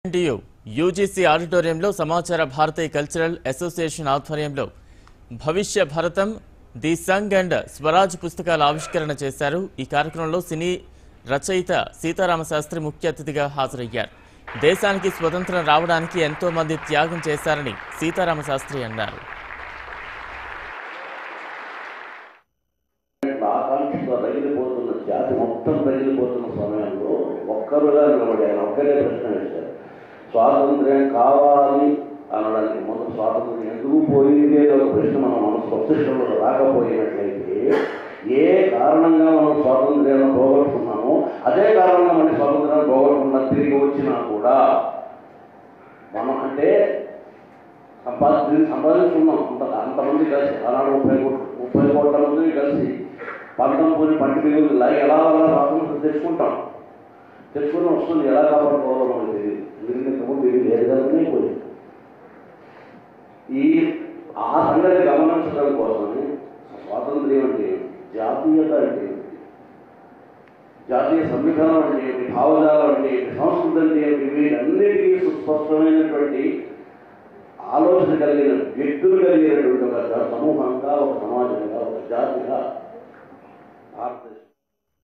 ఎన్టీయు UGC ఆడిటోరియంలో సమాచార Bharati cultural association ఆధ్వర్యంలో భవిష్య భరతం ది సంగ్ అండ్ స్వరాజ్ పుస్తకాల ఆవిష్కరణ చేశారు ఈ కార్యక్రమంలో సినీ రచయిత సీతారామ శాస్త్రి ముఖ్య అతిథిగా హాజరయ్యారు దేశానికి స్వతంత్రం రావడానికి ఎంతో మంది త్యాగం చేశారని సీతారామ శాస్త్రి అన్నారు ఆకాంక్షతో రగిలిపోతున్న జాతి మొత్తం రగిలిపోతున్న సమయంలో ఒక్కరుగా నిలబడి ఆయన ఒక్కరే ప్రశ్న వేశారు స్వాతంత్ర్యం కావాలి అనడానికి మొదటి స్వాతంత్ర్యం ఎందుకు పోయింది అనే ఒక ప్రశ్న మన మనసు మస్తిష్కంలో రాకపోయినట్లయితే ఏ కారణంగా మనం స్వాతంత్ర్యాన్ని పోగొట్టుకున్నామో అదే కారణంగా మన స్వాతంత్ర్యాన్ని పోగొట్టుకున్న తిరిగి వచ్చినా కూడా మనం అంటే సంపాది సంపాదించుకున్నాం అంత అంతమంది కలిసి ఆనాడు ముప్పై కోట్లు ముప్పై కోట్ల మంది కలిసి పంతం పోయి పంటి బిగులు ఇలా ఎలా అలా స్వాతంత్రం తెచ్చుకుంటాం తెచ్చుకుని వస్తుంది ఎలా కాపాడుకోవాలో మనకు తెలియదు ఎందుకంటే ఇంతకుముందు తెలియదు ఏ విధంగానే పోయింది ఈ ఆ సంగతి గమనించడం కోసమే స్వాతంత్ర్యం అంటే ఏమిటి? జాతీయత అంటే ఏమిటి? జాతీయ సంవిధానం అంటే ఏమిటి భావజాలం అంటే ఏమిటి సంస్కృతి అంటే ఏమిటి వీటన్నిటికీ సుస్పష్టమైనటువంటి ఆలోచన కలిగిన వ్యక్తులు కలిగినటువంటి ఒక సమూహంగా ఒక సమాజంగా ఒక జాతిగా భారతదేశం